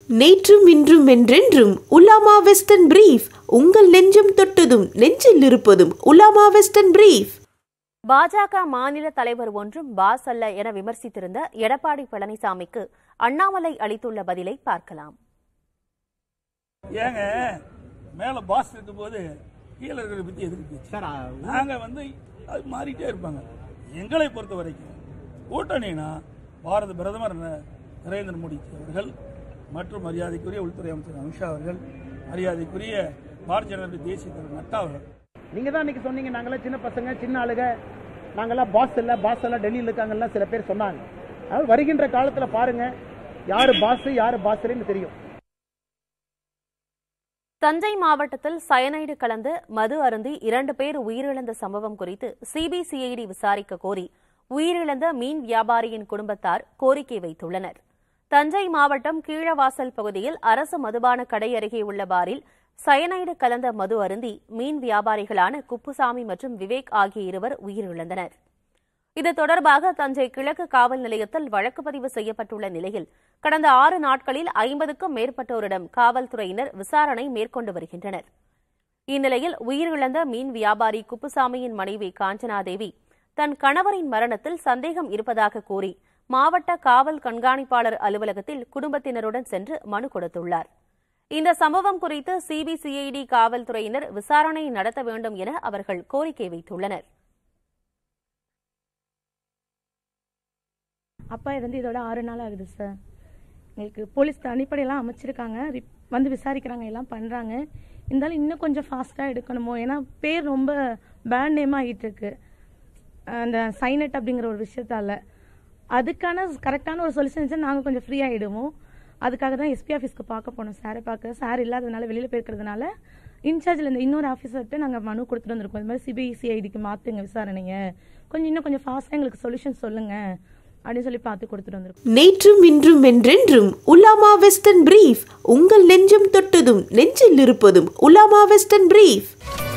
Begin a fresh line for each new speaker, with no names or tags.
நேற்றும் இன்றும் என்றென்றும் உலாமா வெஸ்டர்ன் பிரீஃப் உங்கள் நெஞ்சம் தொட்டதும் நெஞ்சில் இருப்பதும் உலாமா வெஸ்டர்ன் பிரீஃப்
பாஜக மாநில தலைவர் ஒன்றும் பாஸ் அல்ல என விமர்சித்திருந்த எடப்பாடி பழனிசாமிக்கு அண்ணாமலை அளித்துள்ள பதிலை பார்க்கலாம்
ஏங்க மேல பாஸ் இருக்கும்போது கீழே இருக்கிற பத்தி எதுக்கு பேச்சு? நாங்க வந்து அது மாறிட்டே இருப்பாங்க எங்களை பொறுத்த வரைக்கும் கூட்டணினா பாரத பிரதமர் ந- நரேந்திர மோடி அவர்கள் மற்றும் மரியாதைக்குரிய உள்துறை அமைச்சர் அமித்ஷா அவர்கள் மரியாதைக்குரிய பாரதிய ஜனதா கட்சி தேசிய தலைவர் நட்டா அவர்கள்
நீங்க தான் இன்னைக்கு சொன்னீங்க நாங்களாம் சின்ன பசங்க சின்ன ஆளுங்க நாங்கெல்லாம் பாஸ் இல்ல பாஸ் எல்லாம் டெல்லியில் இருக்காங்கலாம் சில பேர் சொன்னாங்க அதாவது வருகின்ற காலத்துல பாருங்க யாரு பாஸ் யாரு பாஸ்ன்னு தெரியும்
தஞ்சை மாவட்டத்தில் சயனைடு கலந்து மது அருந்தி இரண்டு பேர் உயிரிழந்த சம்பவம் குறித்து சிபிசிஐடி விசாரிக்க கோரி உயிரிழந்த மீன் வியாபாரியின் குடும்பத்தார் கோரிக்கை வைத்துள்ளனர் தஞ்சை மாவட்டம் கீழவாசல் பகுதியில் அரசு மதுபான கடை அருகே உள்ள பாரில் சயனைடு கலந்த மது அருந்தி மீன் வியாபாரிகளான குப்புசாமி மற்றும் விவேக் ஆகிய இருவர் உயிரிழந்தனர் இது தொடர்பாக தஞ்சை கிழக்கு காவல் நிலையத்தில் வழக்கு பதிவு செய்யப்பட்டுள்ள நிலையில் கடந்த ஆறு நாட்களில் ஐம்பதுக்கும் மேற்பட்டோரிடம் காவல்துறையினர் விசாரணை மேற்கொண்டு வருகின்றனர் இந்நிலையில் உயிரிழந்த மீன் வியாபாரி குப்புசாமியின் மனைவி காஞ்சனாதேவி தன் கணவரின் மரணத்தில் சந்தேகம் இருப்பதாக கூறி மாவட்ட காவல் கண்காணிப்பாளர் அலுவலகத்தில் குடும்பத்தினருடன் சென்று மனு கொடுத்துள்ளார் இந்த சம்பவம் குறித்து சிபிசிஐடி காவல்துறையினர் விசாரணை நடத்த வேண்டும் என அவர்கள் கோரிக்கை வைத்துள்ளனர்
அப்பா இறந்து இதோட ஆறு நாள் ஆகுது சார் எங்களுக்கு போலீஸ் தனிப்படையெல்லாம் அமைச்சிருக்காங்க ரிப்- வந்து விசாரிக்கிறாங்க எல்லாம் பண்ணுறாங்க இருந்தாலும் இன்னும் கொஞ்சம் ஃபாஸ்ட்டாக எடுக்கணுமோ ஏன்னா பேர் ரொம்ப பேட் நேம் ஆகிட்டு இருக்கு அந்த சைனட் அப்படிங்கிற ஒரு விஷயத்தால அதுக்கான கரெக்டான ஒரு சொல்யூஷன் இருந்துச்சுன்னா நாங்கள் கொஞ்சம் ஃப்ரீ ஆகிடுவோம் அதுக்காக தான் எஸ்பி ஆஃபீஸ்க்கு பார்க்க போனோம் சாரை பார்க்க சார் இல்லாததுனால வெளியில் போயிருக்கிறதுனால இன்சார்ஜில் இந்த இன்னொரு ஆஃபீஸர்கிட்ட நாங்கள் மனு கொடுத்துட்டு வந்திருக்கோம் இது மாதிரி சிபிசிஐடிக்கு மாற்றுங்க விசாரணைங்க கொஞ்சம் இன்னும் கொஞ்சம் ஃபாஸ்ட்டாக எங்களுக்கு சொல்யூஷன் சொல்லுங்கள் அப்படின்னு சொல்லி பார்த்து கொடுத்துட்டு வந்திருக்கோம்
நேற்றும் இன்றும் என்றென்றும் உலாமா வெஸ்டர்ன் பிரீஃப் உங்கள் நெஞ்சம் தொட்டதும் நெஞ்சில் இருப்பதும் உலாமா வெஸ்டர்ன் பிரீஃப்